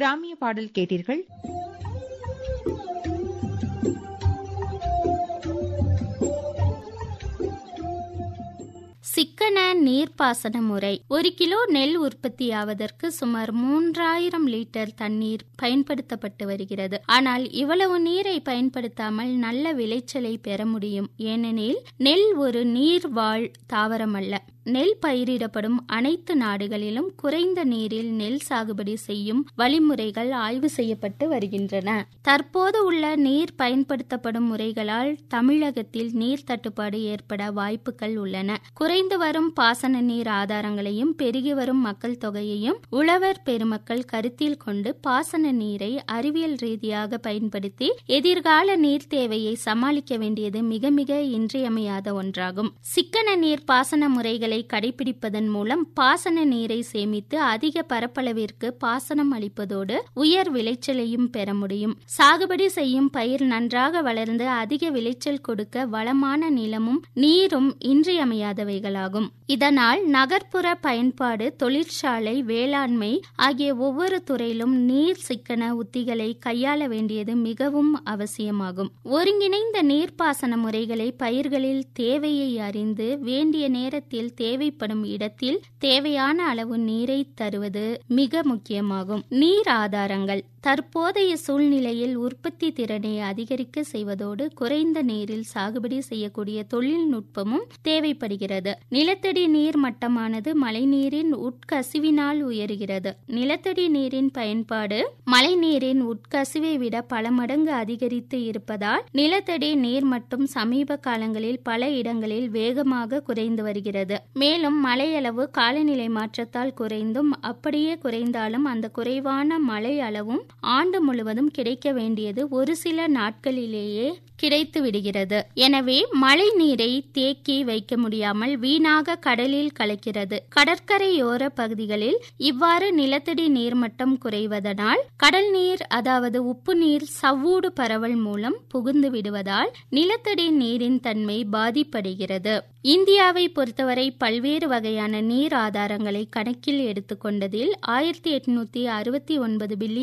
கிராமிய பாடல் கேட்டீர்கள் சிக்கன நீர்ப்பாசன முறை ஒரு கிலோ நெல் உற்பத்தியாவதற்கு சுமார் மூன்றாயிரம் லிட்டர் தண்ணீர் பயன்படுத்தப்பட்டு வருகிறது ஆனால் இவ்வளவு நீரை பயன்படுத்தாமல் நல்ல விளைச்சலை பெற முடியும் ஏனெனில் நெல் ஒரு நீர்வாழ் தாவரமல்ல நெல் பயிரிடப்படும் அனைத்து நாடுகளிலும் குறைந்த நீரில் நெல் சாகுபடி செய்யும் வழிமுறைகள் ஆய்வு செய்யப்பட்டு வருகின்றன தற்போது உள்ள நீர் பயன்படுத்தப்படும் முறைகளால் தமிழகத்தில் நீர் தட்டுப்பாடு ஏற்பட வாய்ப்புகள் உள்ளன குறைந்து வரும் பாசன நீர் ஆதாரங்களையும் பெருகி வரும் மக்கள் தொகையையும் உழவர் பெருமக்கள் கருத்தில் கொண்டு பாசன நீரை அறிவியல் ரீதியாக பயன்படுத்தி எதிர்கால நீர் தேவையை சமாளிக்க வேண்டியது மிக மிக இன்றியமையாத ஒன்றாகும் சிக்கன நீர் பாசன முறைகளை முறைகளை கடைபிடிப்பதன் மூலம் பாசன நீரை சேமித்து அதிக பரப்பளவிற்கு பாசனம் அளிப்பதோடு உயர் விளைச்சலையும் பெற முடியும் சாகுபடி செய்யும் பயிர் நன்றாக வளர்ந்து அதிக விளைச்சல் கொடுக்க வளமான நிலமும் நீரும் இன்றியமையாதவைகளாகும் இதனால் நகர்ப்புற பயன்பாடு தொழிற்சாலை வேளாண்மை ஆகிய ஒவ்வொரு துறையிலும் நீர் சிக்கன உத்திகளை கையாள வேண்டியது மிகவும் அவசியமாகும் ஒருங்கிணைந்த நீர்ப்பாசன முறைகளை பயிர்களில் தேவையை அறிந்து வேண்டிய நேரத்தில் தேவைப்படும் இடத்தில் தேவையான அளவு நீரை தருவது மிக முக்கியமாகும் நீர் ஆதாரங்கள் தற்போதைய சூழ்நிலையில் உற்பத்தி திறனை அதிகரிக்க செய்வதோடு குறைந்த நீரில் சாகுபடி செய்யக்கூடிய தொழில்நுட்பமும் தேவைப்படுகிறது நிலத்தடி நீர் மட்டமானது மழைநீரின் உட்கசிவினால் உயர்கிறது நிலத்தடி நீரின் பயன்பாடு மழைநீரின் உட்கசிவை விட பல மடங்கு அதிகரித்து இருப்பதால் நிலத்தடி நீர் மட்டும் சமீப காலங்களில் பல இடங்களில் வேகமாக குறைந்து வருகிறது மேலும் மழையளவு காலநிலை மாற்றத்தால் குறைந்தும் அப்படியே குறைந்தாலும் அந்த குறைவான மழை அளவும் ஆண்டு முழுவதும் கிடைக்க வேண்டியது ஒரு சில நாட்களிலேயே கிடைத்து விடுகிறது எனவே மழை நீரை தேக்கி வைக்க முடியாமல் வீணாக கடலில் கலக்கிறது கடற்கரையோர பகுதிகளில் இவ்வாறு நிலத்தடி நீர்மட்டம் குறைவதனால் கடல் நீர் அதாவது உப்பு நீர் சவ்வூடு பரவல் மூலம் புகுந்து விடுவதால் நிலத்தடி நீரின் தன்மை பாதிப்படைகிறது இந்தியாவை பொறுத்தவரை பல்வேறு வகையான நீர் ஆதாரங்களை கணக்கில் எடுத்துக்கொண்டதில் ஆயிரத்தி எட்நூத்தி அறுபத்தி ஒன்பது பில்லியன்